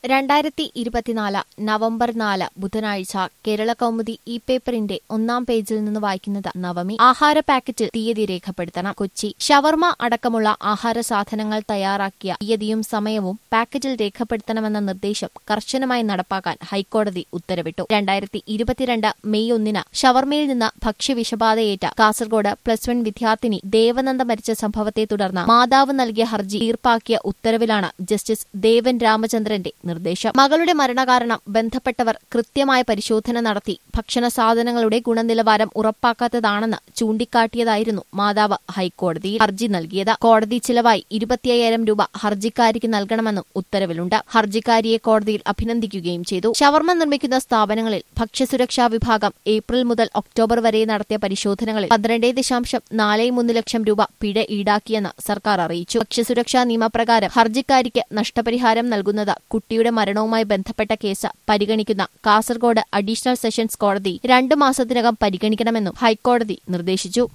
രണ്ടായിരത്തി ഇരുപത്തിനാല് നവംബർ നാല് ബുധനാഴ്ച കേരള കൗമുദി ഇ പേപ്പറിന്റെ ഒന്നാം പേജിൽ നിന്ന് വായിക്കുന്നത് നവമി ആഹാര പാക്കറ്റിൽ തീയതി രേഖപ്പെടുത്തണം കൊച്ചി ഷവർമ അടക്കമുള്ള ആഹാര സാധനങ്ങൾ തയ്യാറാക്കിയ തീയതിയും സമയവും പാക്കറ്റിൽ രേഖപ്പെടുത്തണമെന്ന നിർദ്ദേശം കർശനമായി നടപ്പാക്കാൻ ഹൈക്കോടതി ഉത്തരവിട്ടു രണ്ടായിരത്തി ഇരുപത്തിരണ്ട് മെയ് ഒന്നിന് ഷവർമയിൽ നിന്ന് ഭക്ഷ്യവിഷബാധയേറ്റ കാസർഗോഡ് പ്ലസ് വൺ വിദ്യാർത്ഥിനി ദേവനന്ദ മരിച്ച സംഭവത്തെ തുടർന്ന് മാതാവ് നൽകിയ ഹർജി തീർപ്പാക്കിയ ഉത്തരവിലാണ് ജസ്റ്റിസ് ദേവൻ രാമചന്ദ്രന്റെ നിർദ്ദേശം മകളുടെ മരണകാരണം ബന്ധപ്പെട്ടവർ കൃത്യമായ പരിശോധന നടത്തി ഭക്ഷണ സാധനങ്ങളുടെ ഗുണനിലവാരം ഉറപ്പാക്കാത്തതാണെന്ന് ചൂണ്ടിക്കാട്ടിയതായിരുന്നു മാതാവ് ഹൈക്കോടതിയിൽ ഹർജി നൽകിയത് കോടതി ചിലവായി ഇരുപത്തിയ്യായിരം രൂപ ഹർജിക്കാരിക്ക് നൽകണമെന്നും ഉത്തരവിലുണ്ട് ഹർജിക്കാരിയെ കോടതിയിൽ അഭിനന്ദിക്കുകയും ചെയ്തു ഷവർമ നിർമ്മിക്കുന്ന സ്ഥാപനങ്ങളിൽ ഭക്ഷ്യസുരക്ഷാ വിഭാഗം ഏപ്രിൽ മുതൽ ഒക്ടോബർ വരെ നടത്തിയ പരിശോധനകളിൽ പന്ത്രണ്ട് ദശാംശം നാല് മൂന്ന് ലക്ഷം രൂപ പിഴ ഈടാക്കിയെന്ന് സർക്കാർ അറിയിച്ചു ഭക്ഷ്യസുരക്ഷാ നിയമപ്രകാരം ഹർജിക്കാരിക്ക് നഷ്ടപരിഹാരം നൽകുന്നത് കുട്ടിയുടെ മരണവുമായി ബന്ധപ്പെട്ട കേസ് പരിഗണിക്കുന്ന കാസർഗോഡ് അഡീഷണൽ സെഷൻസ് കോടതി രണ്ടു മാസത്തിനകം പരിഗണിക്കണമെന്നും ഹൈക്കോടതി നിർദ്ദേശിച്ചു